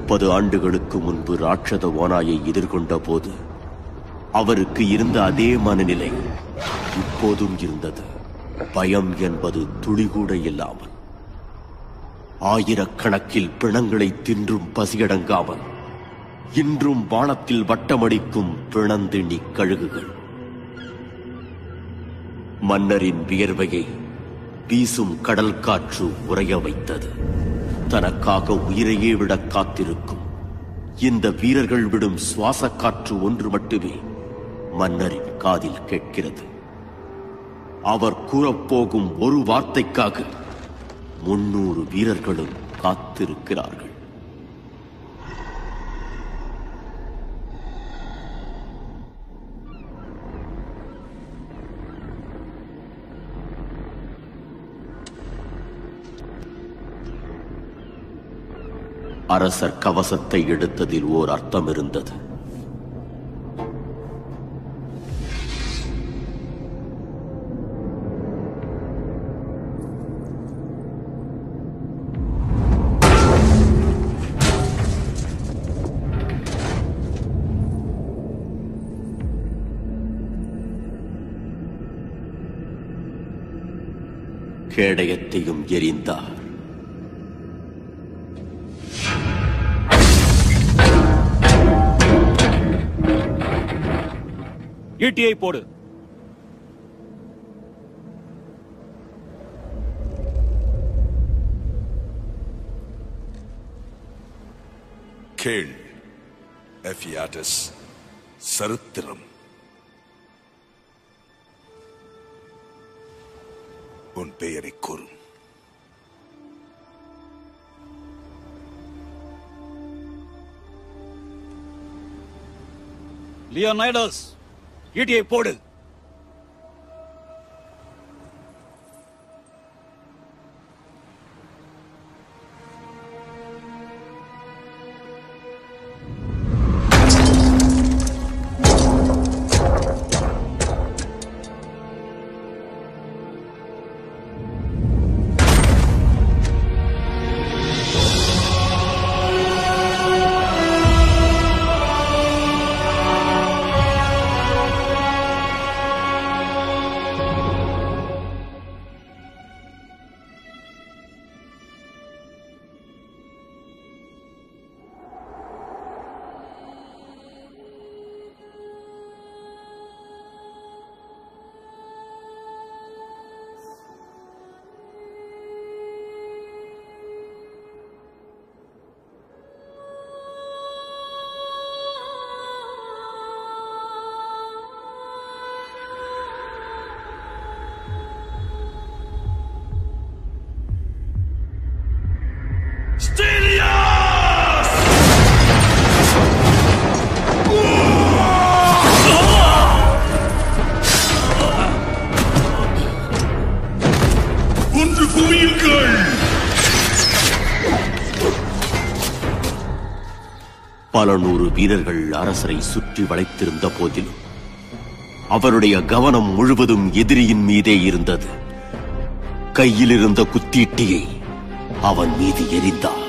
முப்பது ஆண்டுகளுக்கு முன்பு ராட்சத ஓனாயை எதிர்கொண்ட போது அவருக்கு இருந்த அதே மனநிலை இப்போதும் இருந்தது பயம் என்பது துளிகூட இல்லாமல் ஆயிரக்கணக்கில் பிணங்களை தின்றும் பசியடங்காமல் இன்றும் வானத்தில் வட்டமடிக்கும் பிணந்திணி கழுகுகள் மன்னரின் வியர்வையை வீசும் கடல் காற்று உறைய வைத்தது தனக்காக உயிரையே விட காத்திருக்கும் இந்த வீரர்கள் விடும் சுவாச காற்று ஒன்று மட்டுமே மன்னரின் காதில் கேட்கிறது அவர் கூறப்போகும் ஒரு வார்த்தைக்காக முன்னூறு வீரர்களும் காத்திருக்கிறார்கள் அரசர் கவசத்தை எடுத்ததில் ஓர் அர்த்தம் இருந்தது கேடயத்தையும் எரிந்தார் ஈட்டியை போடு கேள் எஃபியாட்டஸ் சரித்திரம் உன் பெயரை கூறும் லியோனைடஸ் ஈட்டியை போடு ஒன்று குவியுங்கள் பல நூறு வீரர்கள் அரசரை சுற்றி வளைத்திருந்த போதிலும் அவருடைய கவனம் முழுவதும் எதிரியின் மீதே இருந்தது கையில் இருந்த குத்தீட்டியை அவன் மீது எரிந்தார்